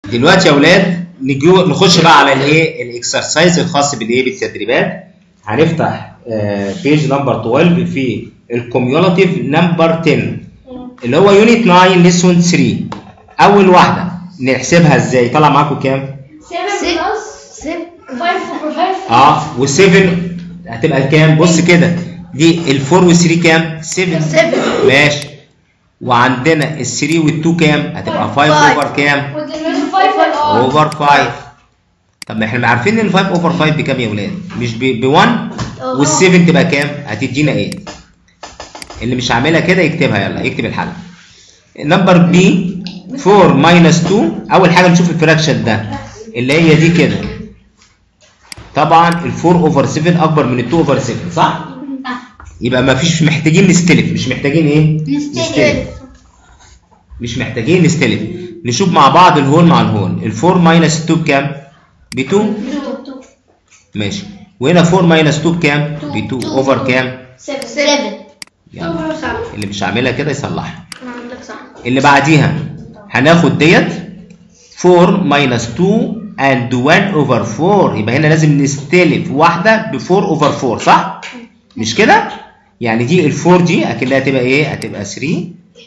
دلوقتي يا اولاد نجو نخش بقى على الايه الاكسرسايز الخاص بالايه بالتدريبات هنفتح بيج نمبر 12 في الكوميولاتيف نمبر 10 اللي هو يونت 9 ليسون 3 اول واحده نحسبها ازاي طلع معاكم كام 7 بلس 5 over 5 اه و7 هتبقى كام بص كده دي ال4 وال3 كام 7 7 ماشي وعندنا ال3 وال2 كام هتبقى 5 Five. اوفر كام والديفيجن 5 والار اوفر 5 طب ما احنا عارفين ان ال 5 اوفر 5 بكام يا ولاد مش ب 1 اه. وال7 تبقى كام هتدينا 8 اللي مش عاملها كده يكتبها يلا يكتب الحل نمبر بي 4 ماينس 2 اول حاجه نشوف الفراكشن ده اللي هي دي كده طبعا ال 4 اوفر 7 اكبر من ال 2 اوفر 7 صح يبقى ما فيش محتاجين نستلف مش محتاجين ايه نستلف. مش محتاجين نستلف نشوف مع بعض الهول مع الهول ال 4 ماينس 2 بكام ب 2 ماشي وهنا 4 ماينس 2 بكام ب 2 اوفر كام 7 يلا اللي مش عاملها كده يصلحها عندك صح اللي بعديها هناخد ديت 4 ماينس 2 and 1 over 4 يبقى هنا لازم نستلف واحده ب 4 over 4 صح؟ مش كده؟ يعني دي ال 4 دي اكنها هتبقى ايه؟ هتبقى 3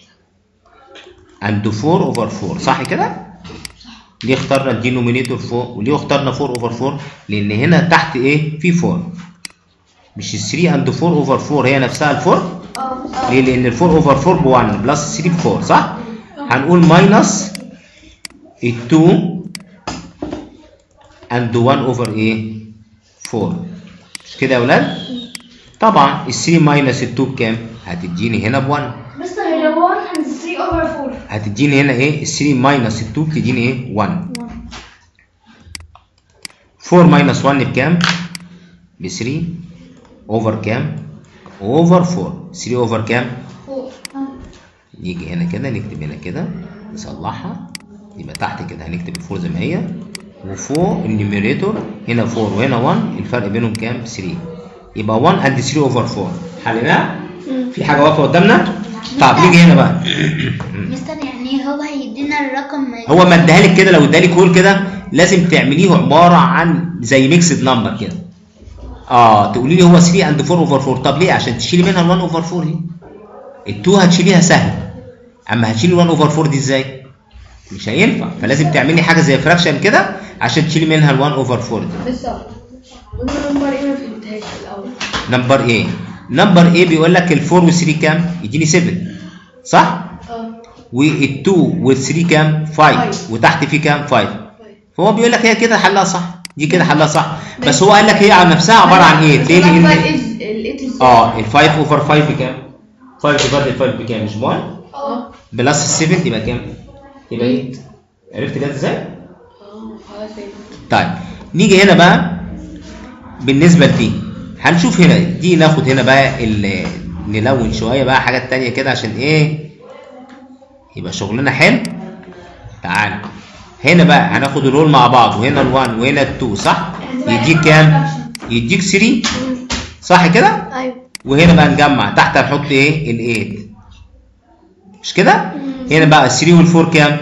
and 4 over 4 صح كده؟ ليه اخترنا الدينومينيتور فوق وليه اخترنا 4 over 4 لان هنا تحت ايه؟ في 4 مش ال 3 and 4 over 4 هي نفسها ال 4 اه ليه؟ لأن ال 4 اوفر 4 ب 1 بلس 3 ب 4 صح؟ هنقول ماينس ال 2 and 1 اوفر ايه؟ 4 مش كده يا ولاد؟ طبعا ال 3 ماينس ال 2 بكام؟ هتديني هنا ب 1 مستر هي 1 and 3 over 4 هتديني هنا ايه؟ ال 3 ماينس ال 2 بتديني ايه؟ 1 4 ماينس 1 بكام؟ ب 3 اوفر كام؟ اوفر 4 3 اوفر كام؟ 4 نيجي هنا كده نكتب هنا كده نصلحها يبقى تحت كده هنكتب الفور زي ما هي وفوق النيوميريتور هنا 4 وهنا 1 الفرق بينهم كام 3 يبقى 1 اند 3 اوفر 4 حليناها في حاجه واقفه قدامنا طب نيجي هنا بقى مستر يعني هو هيدينا الرقم هو ما اداها لك كده لو ادالك هول كده لازم تعمليه عباره عن زي ميكسد نمبر كده اه تقولي لي هو 3 اند 4 اوفر 4 طب ليه عشان تشيلي منها ال 1 اوفر 4 دي ال2 هتشيليها سهل اما هتشيلي 1 اوفر 4 دي ازاي مش هينفع فلازم تعملي حاجه زي فراكشن كده عشان تشيلي منها ال 1 اوفر 4 دي بالظبط قلنا نمبر ايه ما فهمتهاش في الاول نمبر ايه نمبر ايه بيقول لك ال 4 وال 3 كام يديني 7 صح اه وال2 وال 3 كام 5 وتحت في كام 5 فهو بيقول لك هي كده حلها صح دي كده حلها صح بس هو قال لك هي عن نفسها عباره عن ايه ليه لان الايت ازاي اه ال 5 اوفر 5 بكام 5 ديفايد 5 بكام مش 1 اه بلس ال 7 يبقى كام يبقى 8 عرفت كده ازاي اه خلاص فهمت طيب نيجي هنا بقى بالنسبه لدي هنشوف هنا دي ناخد هنا بقى ال- نلون شويه بقى حاجات تانية كده عشان ايه يبقى شغلنا حلو تعال هنا بقى هناخد الرول مع بعض وهنا ال1 وهنا ال2 صح يديك كام يديك 3 صح كده ايوه وهنا بقى نجمع تحت هنحط ايه ال8 مش كده هنا بقى 3 وال4 كام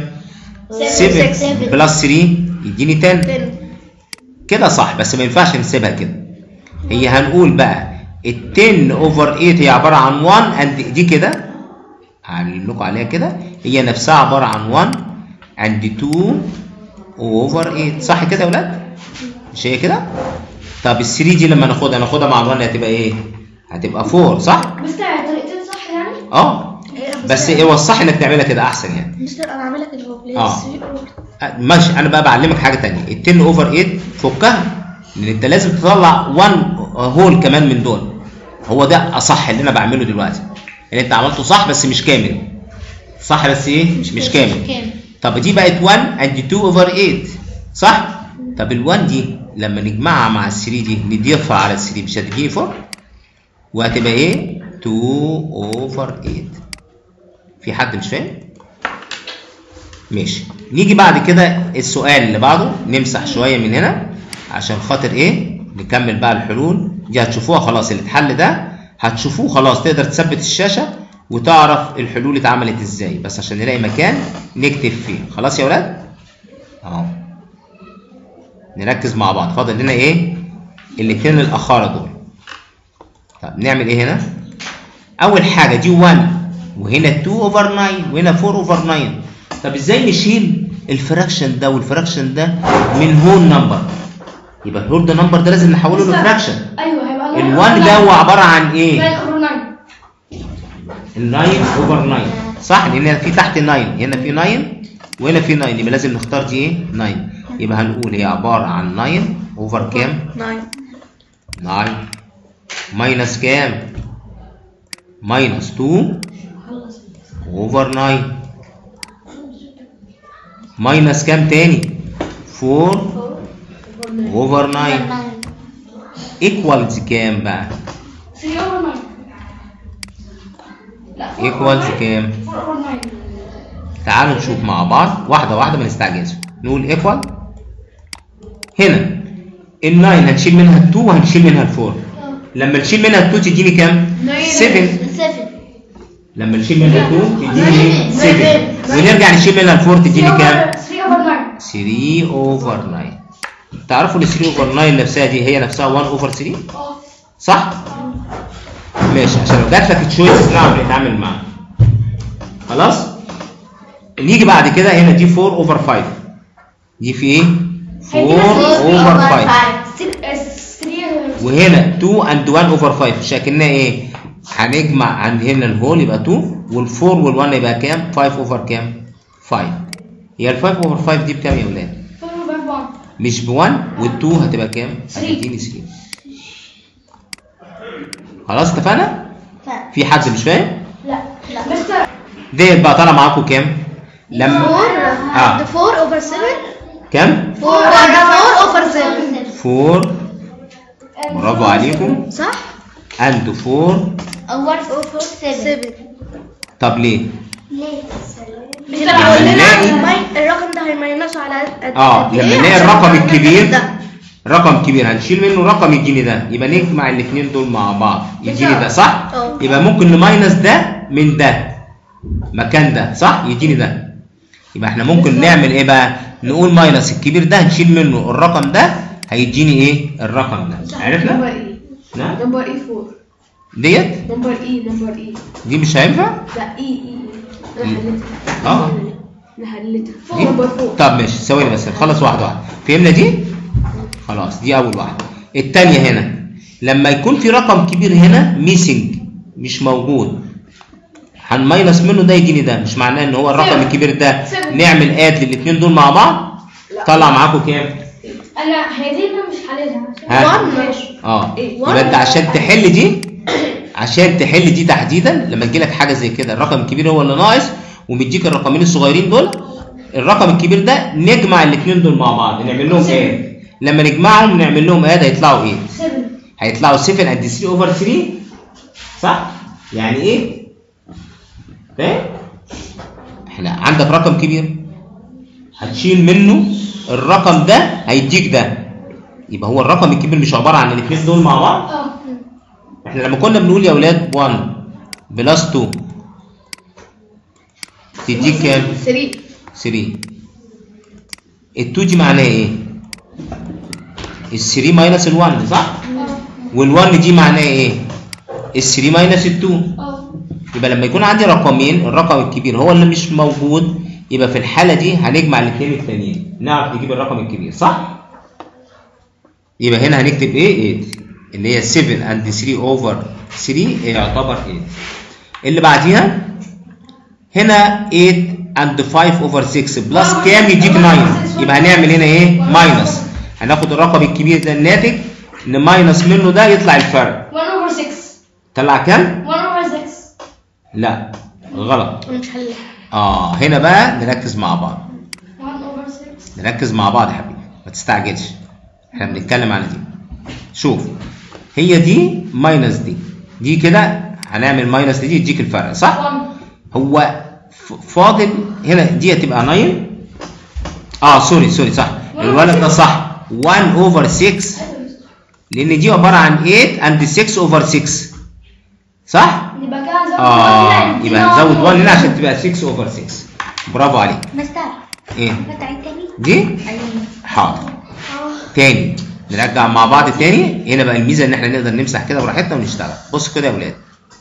7 بلس 3 يديني 10 كده صح بس ما ينفعش نسيبها كده هي هنقول بقى ال 10 اوفر 8 هي عباره عن 1 اند دي كده هعلم لكم عليها كده هي نفسها عباره عن 1 اند 2 اوفر 8 صح كده يا ولاد؟ مش هي كده؟ طب ال 3 دي لما ناخدها ناخدها مع ال 1 هتبقى ايه؟ هتبقى 4 صح؟ مستر طريقتين صح يعني اه بس هو الصح انك تعملها كده احسن يعني مستر انا عاملها كده اهو بليز آه. 3 over أه، ماشي انا بقى بعلمك حاجه تانية ال 10 اوفر 8 فكها لان انت لازم تطلع 1 هول كمان من دول هو ده اصح اللي انا بعمله دلوقتي اللي انت عملته صح بس مش كامل صح بس ايه مش, مش كامل كام طب دي بقت 1 اند 2 اوفر 8 صح طب ال 1 دي لما نجمعها مع ال 3 دي نضيفها على ال 3 مش هتديني 4 وهتبقى ايه 2 اوفر 8 في حد مش فاهم ماشي نيجي بعد كده السؤال اللي بعده نمسح شويه من هنا عشان خاطر ايه نكمل بقى الحلول دي هتشوفوها خلاص اللي اتحل ده هتشوفوه خلاص تقدر تثبت الشاشه وتعرف الحلول اتعملت ازاي بس عشان نلاقي مكان نكتب فيه خلاص يا ولاد اهو نركز مع بعض فاضل لنا ايه الاثنين الاخاره دول طب نعمل ايه هنا اول حاجه دي 1 وهنا 2 اوفر 9 وهنا 4 اوفر 9 طب ازاي نشيل الفراكشن ده والفراكشن ده من هول نمبر يبقى الهول ده نمبر ده لازم نحوله لفراكشن ايوه هيبقى ال1 ده هو عباره عن ايه 9 اوفر 9 ال 9 اوفر 9 صح لان في تحت 9 هنا في 9 وهنا في 9 يبقى لازم نختار دي ايه 9 يبقى هنقول هي عباره عن 9 اوفر كام 9 9 ماينس كام ماينس 2 اوفر 9 ماينس كام تاني 4 اوفر 9 ايكوالز كام بقى 3 اوفر 9 لا 4 ايكوالز كام 4 اوفر 9 تعالوا نشوف مع بعض واحده واحده ما نستعجلش نقول ايكوال هنا ال 9 هنشيل منها ال 2 وهنشيل منها ال 4 لما نشيل منها ال 2 تديني كام 7 7 لما نشيل منها ال 2 تديني 7 ونرجع نشيل منها ال 4 تديني كام 3 اوفر 9 3 اوفر 9 تعرفوا ال 3 اوفر 9 نفسها دي هي نفسها 1 اوفر 3 اه صح ماشي عشان لو جات لك تشويس نعرف نتعامل معاها خلاص نيجي بعد كده هنا دي 4 اوفر 5 دي في ايه 4 اوفر 5 3 وهنا 2 اند 1 اوفر 5 شكلنا ايه هنجمع عند هنا الهول يبقى 2 وال4 وال1 يبقى كام 5 اوفر كام 5 هي ال5 اوفر 5 دي بكام يا ولاد مش ب 1 وال2 هتبقى كام هتديني 3 خلاص اتفقنا في حد مش فاهم لا لا مستر ديت بقى طالع معاكم كام لما اه 4 اوفر 7 كام 4 اوفر 7 4 برافو عليكم صح؟ اند 4 اوفر 7 طب ليه مش لما بيقول لنا نلاقي- الرقم ده هيمينسه على قد اه قد لما إيه نلاقي عشان الرقم نعرف الكبير ده. رقم كبير هنشيل منه رقم يديني ده يبقى نجمع الاثنين دول مع بعض يديني ده صح اه. يبقى ممكن نماينس ده من ده مكان ده صح يديني ده يبقى احنا ممكن نعمل ايه بقى نقول ماينس الكبير ده هنشيل منه الرقم ده هيديني ايه الرقم ده نمبر عرفنا اي نعم نمبر اي 4 ديت نمبر اي نمبر اي دي مش هينفع لا اي اي انا حليتها اه انا حليتها دي نمبر 4 طب ماشي ثواني بس نخلص واحده واحده فهمنا دي خلاص دي اول واحده الثانيه هنا لما يكون في رقم كبير هنا ميسنج مش موجود هنماينس منه ده يديني ده مش معناه ان هو الرقم سبعة. الكبير ده سبعة. نعمل اد للاثنين دول مع بعض طلع معاكم كام انا هي دي انا مش حللها عشان ها؟ ماشي اه إيه؟ يبقى انت عشان تحل دي عشان تحل دي تحديدا لما تجي لك حاجه زي كده الرقم الكبير هو اللي ناقص ومديك الرقمين الصغيرين دول الرقم الكبير ده نجمع الاثنين دول مع بعض نعمل لهم ايه لما نجمعهم نعمل لهم ايه هيطلعوا ايه 7 هيطلعوا 7 قد 3 اوفر 3 صح يعني ايه فاهم احنا عندك رقم كبير هتشيل منه الرقم ده هيديك ده يبقى هو الرقم الكبير مش عباره عن الاثنين دول مع بعض اه احنا لما كنا بنقول يا اولاد 1 بلس 2 تديك كام 3 3 ال 2 دي معناها ايه ال 3 ماينس ال 1 صح وال 1 دي معناها ايه ال 3 ماينس ال 2 اه يبقى لما يكون عندي رقمين الرقم الكبير هو اللي مش موجود يبقى في الحاله دي هنجمع الاثنين التانيين نعرف نجيب الرقم الكبير صح يبقى هنا هنكتب ايه 8 اللي هي 7 اند 3 اوفر 3 يعتبر 8 اللي بعديها هنا 8 اند 5 اوفر 6 بلس كام يديك 9 يبقى هنعمل هنا ايه ماينس هناخد الرقم الكبير ده الناتج نماينس منه ده يطلع الفرق 1 over 6 طلع كام 1 over 6 لا غلط مش حلها اه هنا بقى نركز مع بعض 1 over 6 نركز مع بعض يا حبيبي ما تستعجلش احنا بنتكلم على دي شوف هي دي ماينس دي دي كده هنعمل ماينس دي يديك الفرق صح 1 هو ف- فاضل هنا دي هتبقى 9 اه سوري سوري صح الولد ده صح 1 اوفر 6 لان دي عباره عن 8 اند 6 اوفر 6 صح يبقى كده نزود اه واحد هنا، يبقى يدينا نزود 1 هنا over عشان تبقى 6 اوفر 6 برافو عليك مستر ايه تعيد تاني دي حاضر تاني نرجع مع بعض تاني هنا بقى الميزه ان احنا نقدر نمسح كده براحتنا ونشتغل بصوا كده يا ولاد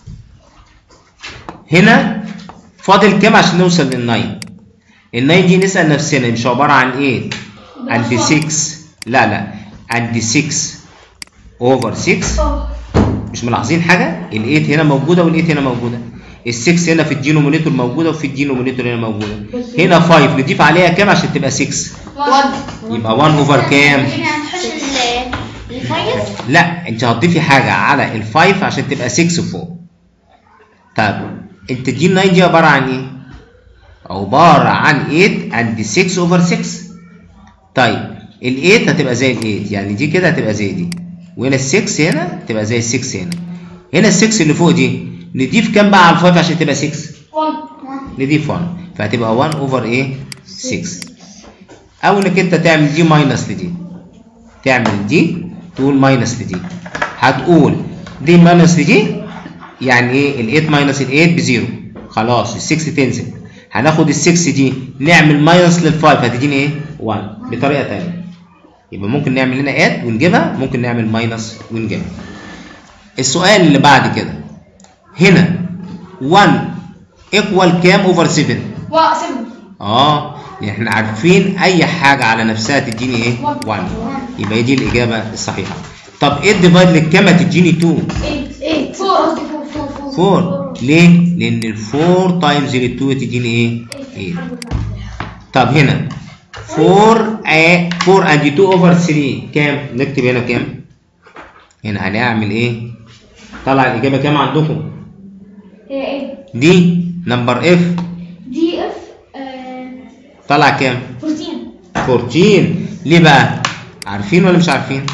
هنا فاضل كام عشان نوصل للناين الناين دي نسال نفسنا مش عباره عن ايه عند 6 لا لا عند 6 اوفر 6 اه مش ملاحظين حاجه ال8 هنا موجوده وال8 هنا موجوده ال6 هنا في الدينومينيتور موجوده وفي الدينومينيتور هنا موجوده هنا 5 نضيف عليها كام عشان تبقى 6 1 يبقى 1 اوفر كام احنا هنحط ال الفايز لا انت هتضيفي حاجه على ال5 عشان تبقى 6 فوق طب انت دي ال9 دي عباره عن ايه عباره عن 8 عند 6 اوفر 6 طيب ال8 هتبقى زي ال8 يعني دي كده هتبقى زي دي وهنا ال6 هنا تبقى زي ال6 هنا هنا ال6 اللي فوق دي نضيف كام بقى على ال5 عشان تبقى 6 1 نضيف 1 فهتبقى 1 اوفر ايه 6 او انك انت تعمل دي ماينس لدي تعمل دي تقول ماينس لدي هتقول دي ماينس لدي يعني ايه ال8 ماينس ال8 بزيرو خلاص ال6 تنزل هناخد ال6 دي نعمل ماينس لل5 هتديني ايه 1 بطريقه ثانيه يبقى ممكن نعمل هنا اد ونجيبها ممكن نعمل ماينس ونجيبها السؤال اللي بعد كده هنا 1 ايكوال كام اوفر 7 1 7 اه يعني احنا عارفين اي حاجه على نفسها تديني ايه 1 يبقى هي دي الاجابه الصحيحه طب ايه الديفايد للكام هتديني 2 8 8 4 قصدي 4 4 ليه لان ال 4 تايمز ال 2 تديني ايه 8 طب هنا 4 a 4 and 2 اوفر 3 كام نكتب هنا كام هنا هنعمل ايه طلع الاجابه كام عندكم هي ايه دي نمبر اف دي اف طلع كام 14 14 ليه بقى عارفين ولا مش عارفين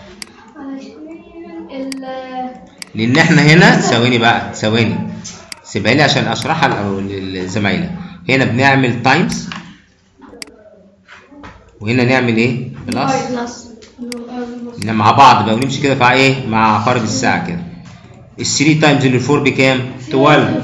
عشان ال لان احنا هنا ثواني بقى ثواني سيبها لي عشان اشرحها لأ- للزمايله هنا بنعمل تايمز وهنا نعمل ايه بلس بلس إن مع بعض بقى ونمشي كده مع ايه مع عقارب الساعه كده ال 3 تايمز ال 4 بكام 12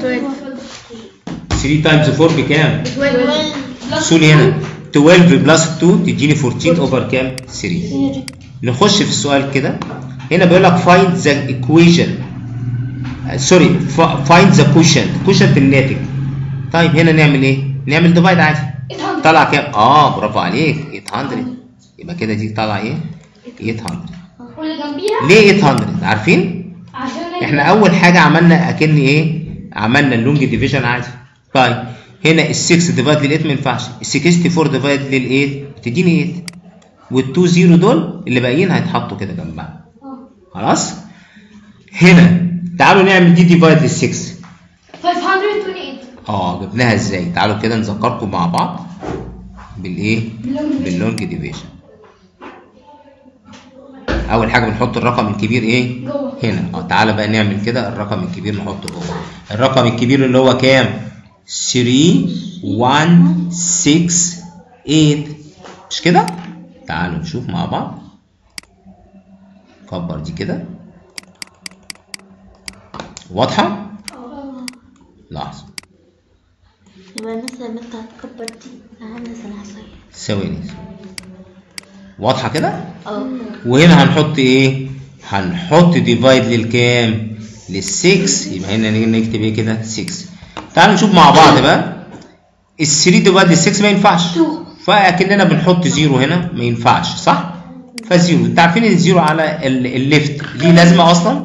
3 تايمز 4 بكام 12 سوري هنا 12 بلس 2 تديني 14 اوفر كام 3 نخش في السؤال كده هنا بيقول لك find the equation سوري find the quotient quotient الناتج طيب هنا نعمل ايه نعمل ديفايد عادي 800 طلع كام اه برافو عليك 800 يبقى كده دي طالعه ايه 800 واللي جنبيها ليه 800 عارفين عشان هي- احنا اول حاجه عملنا اكن ايه عملنا اللونج ديفيجن عادي طيب هنا ال 6 ديفايد لل 8 ما ينفعش ال 64 ديفايد لل 8 بتديني 8 وال 2 0 دول اللي باقيين هيتحطوا كده جنبها اه خلاص هنا تعالوا نعمل دي ديفايد لل 6 528 اه جبناها ازاي تعالوا كده نذكركم مع بعض بالايه باللونج باللونج ديفيجن اول حاجه بنحط الرقم الكبير ايه جوه. هنا اه تعالى بقى نعمل كده الرقم الكبير نحطه جوه الرقم الكبير اللي هو كام 3 1 6 8 مش كده تعالوا نشوف مع بعض كبر دي كده واضحه لحظه يبقى الناس لما انت هتكبر دي عامله زي العصايه ثواني واضحه كده اه وهنا هنحط ايه هنحط ديفايد للكام لل6 يبقى هنا نيجي نكتب ايه كده 6 تعالوا نشوف مع بعض بقى ال 3 ديفايد لل6 ما ينفعش فاكننا بنحط زيرو هنا ما ينفعش صح فزيرو انت عارفين ان الزيرو على ال- الليفت ليه لازمه اصلا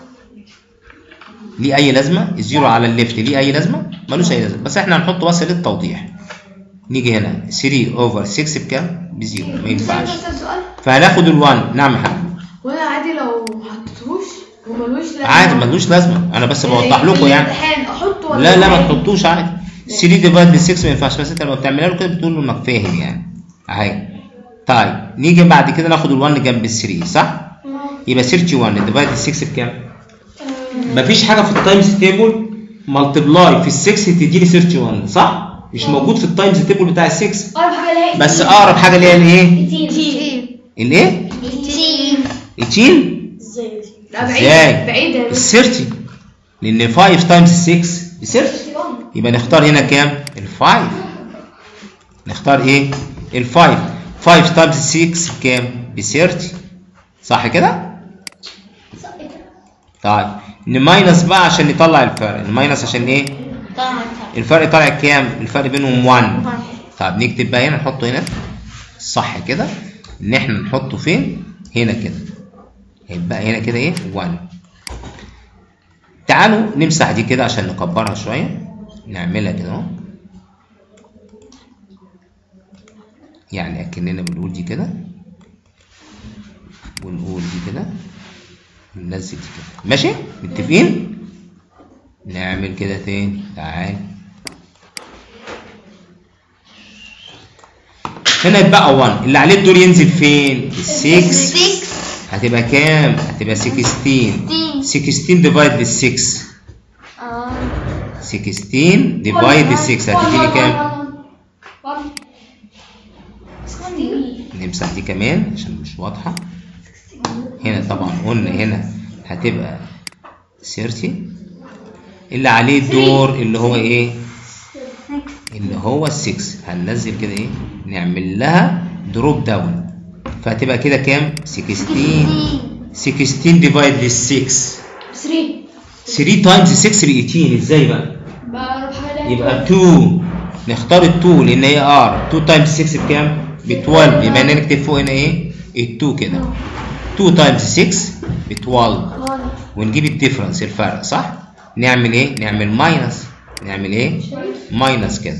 ليه اي لازمه الزيرو على الليفت ليه اي لازمه ملوش اي لازمه بس احنا هنحطه بس للتوضيح نيجي هنا 3 اوفر 6 بكام بزيرو ما ينفعش بس سؤال فهناخد ال1 نعم يا حبيبي وانا عادي لو ما حطيتهوش وملوش لازمه عادي ملوش لازمه انا بس بوضح لكم يعني الامتحان احطه ولا لا لا ما عادي؟ تحطوش عادي 3 ديفايد ل 6 ما ينفعش بس انت لما بتعملها له كده بتقول له انك فاهم يعني اهي طيب نيجي بعد كده ناخد ال1 جنب ال 3 صح؟ يبقى 31 ديفايد ال 6 بكام؟ مفيش حاجه في التايمز تيبل ملتبلاي في ال 6 تديني 31 صح؟ مش موجود في التايمز تيبل بتاع ال 6 اقرب حاجه اللي هي بس اقرب حاجه اللي هي الايه؟ 18 الايه؟ 18 لا ازاي؟ بعيد بعيد يا ال بس 30 لان 5 تايمز 6 ب 30 يبقى نختار هنا كام؟ ال 5 نختار ايه ال 5 5 تايمز 6 بكام ب 30 صح كده طيب نماينس بقى عشان نطلع الفرق نماينس عشان ايه طبعا الفرق طالع كام الفرق بينهم 1 واحد. طب نكتب بقى هنا نحطه هنا صح كده ان احنا نحطه فين هنا كده هيبقى هنا كده ايه 1 تعالوا نمسح دي كده عشان نكبرها شويه نعملها كده اهو يعني اكننا بنقول دي كده ونقول دي كده وننزل دي كده ماشي متفقين نعمل كده تاني تعال هنا يتبقى 1 اللي عليه الدور ينزل فين ال 6 6 هتبقى كام هتبقى 16 16 ديفايد بال 6 اه 16 ديفايد بال 6 هتديني كام نمسح دي كمان عشان مش واضحة هنا طبعا قلنا هنا هتبقى 30 اللي عليه الدور اللي هو ايه اللي هو ال 6 هننزل كده ايه نعمل لها دروب داون فهتبقى كده كام 16 16 ديفايد بال 6 3 3 تايمز 6 ب 18 ازاي بقى بروح على يبقى 2 نختار ال 2 لان هي ار 2 تايمز 6 بكام؟ ب 12 يبقى هنا نكتب فوق هنا ايه؟ ال 2 كده 2 تايمز 6 ب 12 ونجيب الديفرنس الفرق صح؟ نعمل ايه؟ نعمل ماينس نعمل ايه؟ ماينس كده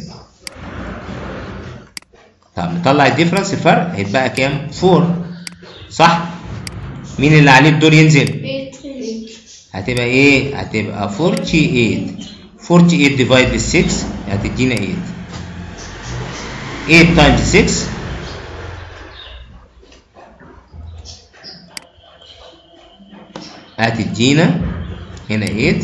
طب نطلع الديفرنس الفرق هيتبقى كام؟ 4 صح؟ مين اللي عليه الدور ينزل؟ 8 هتبقى ايه؟ هتبقى 48 48 ديفايد بال 6 هتدينا 8 8 تايمز 6 هتدينا هنا 8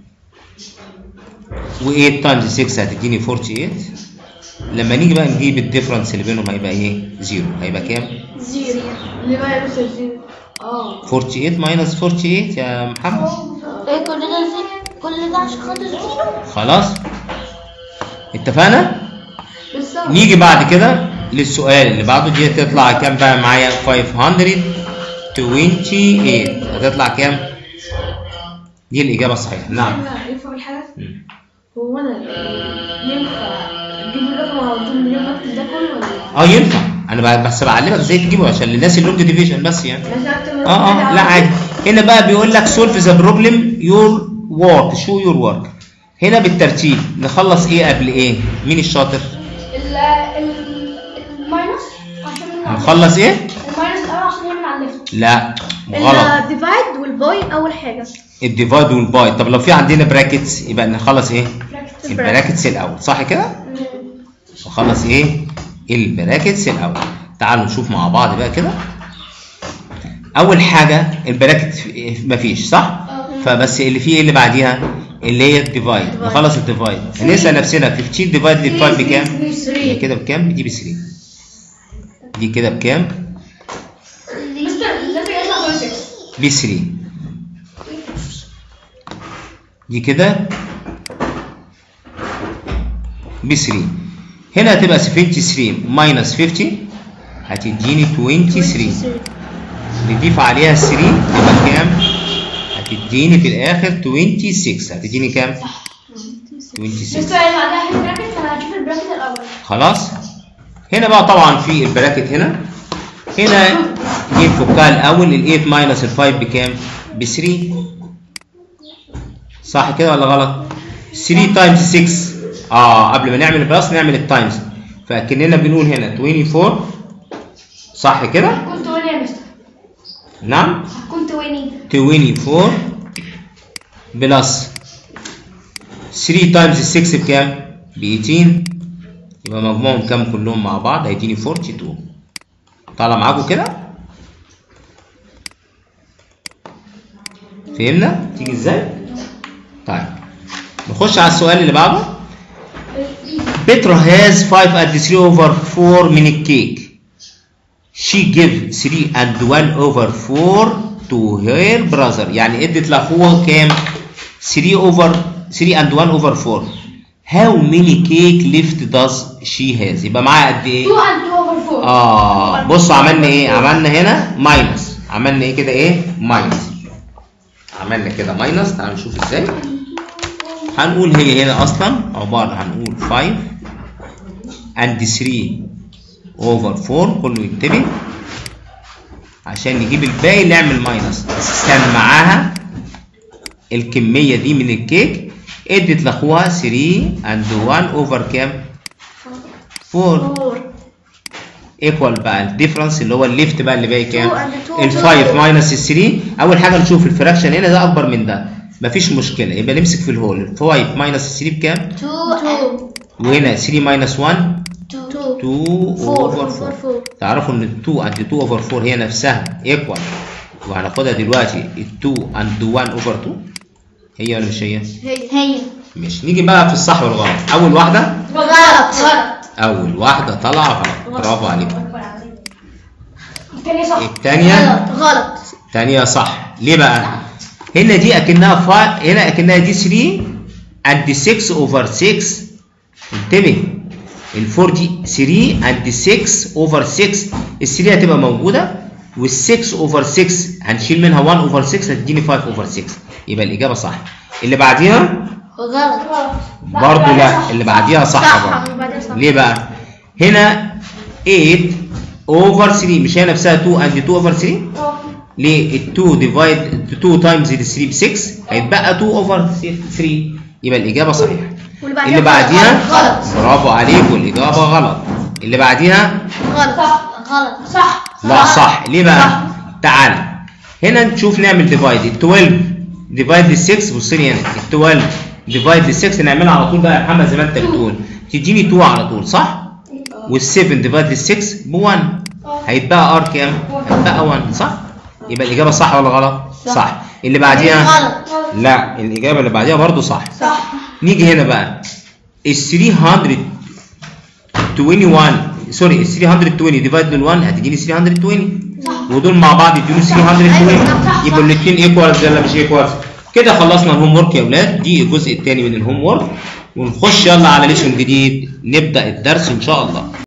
و8 تايمز 6 هتديني 48 لما نيجي بقى نجيب الديفرنس اللي بينهم هيبقى ايه؟ زيرو هيبقى كام؟ زيرو ليه بقى يا مستر زيرو؟ اه 48 ماينس 48 يا محمد ايه كل ده زي كل ده عشان خاطر زيرو خلاص اتفقنا؟ بالظبط نيجي بعد كده للسؤال اللي بعده دي هتطلع كام بقى معايا 528 هتطلع كام دي الإجابة الصحيحة نعم أنا ينفع الحدث؟ مم. هو انا ينفع اجيب الرقم على طول من غير ما اكتب ده كله ولا اه ينفع انا بقى- بس بعلمك ازاي تجيبه عشان للناس اللونج ديفيجن بس يعني مش اكتب اه اه لا عادي هنا بقى بيقول لك سولف ذا بروبلم يور ورك شو يور ورك هنا بالترتيب نخلص ايه قبل ايه مين الشاطر ال ال الماينس عشان من على هنخلص ايه الماينس الاول عشان هي من على الليفت لا غلط الديفايد والباي اول حاجه الديفايد والباي طب لو في عندنا براكتس يبقى نخلص ايه البراكتس الاول صح كده نخلص ايه البراكتس الاول تعالوا نشوف مع بعض بقى كده اول حاجه البراكت مفيش صح فبس اللي فيه ايه اللي بعديها اللي هي الديفايد نخلص الديفايد هنسال نفسنا 15 ديفايد لل 5 بكام هي كده بكام دي ب 3 دي كده بكام مستر لازم يطلع فوق 6 ب 3 دي كده ب 3 هنا هتبقى 73 ماينس 50 هتديني 23 نضيف عليها 3 يبقى كام؟ هتديني في الاخر 26 هتديني كام؟ 26 مستر اللي بعدها هي براكت فانا هشوف البراكت الاول خلاص هنا بقى طبعا في البراكت هنا هنا جيب فكها الاول ال 8 ماينس ال 5 بكام؟ ب 3 صح كده ولا غلط؟ 3 تايمز 6 اه قبل ما نعمل البلس نعمل التايمز فاكننا بنقول هنا 24 صح كده؟ هتكون 20 يا مستر نعم هتكون 20 24 بلس 3 تايمز 6 بكام؟ ب 18 يبقى مجموعهم كام كلهم مع بعض هيديني 42 طالع معاكم كده؟ فهمنا؟ تيجي ازاي؟ طيب نخش على السؤال اللي بعده Petra has 5 and 3 over 4 من الكيك she give 3 and 1 over 4 to her brother يعني ادت لاخوها كام 3 over 3 and 1 over 4 هاو ميني كيك ليفت داز شي هاز يبقى معاها قد ايه 2 and 2 over 4 اه بصوا عملنا ايه عملنا هنا ماينس عملنا ايه كده ايه ماينس عملنا كده ماينس تعالوا نشوف ازاي هنقول هي هنا اصلا عباره هنقول 5 and 3 over 4 كله ينتبه عشان نجيب الباقي نعمل ماينس كان معاها الكميه دي من الكيك ادت لاخوها 3 and 1 over كام 4 4 ايكوال بقى الديفرنس اللي هو الليفت بقى اللي باقي كام 2 and 2 ال 5 ماينس ال 3 اول حاجه نشوف الفراكشن هنا ده اكبر من ده مفيش مشكله يبقى نمسك في الهول 5 ماينس ال 3 بكام 2 وهنا 3 ماينس 1 2 2 اوفر 4 4 تعرفوا ان ال 2 اند 2 اوفر 4 هي نفسها ايكوال وهناخدها دلوقتي ال 2 اند 1 اوفر 2 هي ولا مش هي؟ هي مش نيجي بقى في الصح والغلط اول واحده غلط غلط اول واحده طالعه غلط برافو عليكم الثانية صح الثانيه غلط غلط تانية صح ليه بقى هنا دي اكنها فا... هنا اكنها دي 3 and 6 over 6 انتبه ال 4 دي 3 and 6 over 6 ال 3 هتبقى موجوده وال 6 over 6 هنشيل منها 1 over 6 هتديني 5 over 6 يبقى الاجابه صح اللي بعديها غلط برضو لا اللي بعديها صح صح، برضو اللي بعديها صح. ليه بقى هنا 8 over 3 مش هي نفسها 2 and 2 over 3 ليه ال 2 ديفايد 2 تايمز ال 3 ب 6 هيتبقى 2 اوفر 3 يبقى الاجابه صحيحه واللي اللي بعديها غلط برافو عليك والاجابه غلط اللي بعديها غلط غلط صح لا صح ليه بقى تعال هنا نشوف نعمل ديفايد ال 12 ديفايد ال 6 بص لي هنا ال 12 ديفايد ال 6 نعملها على طول بقى يا محمد زي ما انت بتقول تديني 2 على طول صح وال 7 ديفايد ال 6 ب 1 هيتبقى ار كام؟ هيتبقى 1 صح؟ يبقى الاجابه صح ولا غلط؟ صح اللي بعديها غلط لا الاجابه اللي بعديها برضو صح صح نيجي هنا بقى ال 321 سوري ال 320 ديفايد بال 1 هتديني 320 ودول مع بعض يدوني 320 يبقوا الاثنين ايكوالز ولا مش ايكوالز كده خلصنا الهوم ورك يا اولاد دي الجزء الثاني من الهوم ورك ونخش يلا على ليسون جديد نبدا الدرس ان شاء الله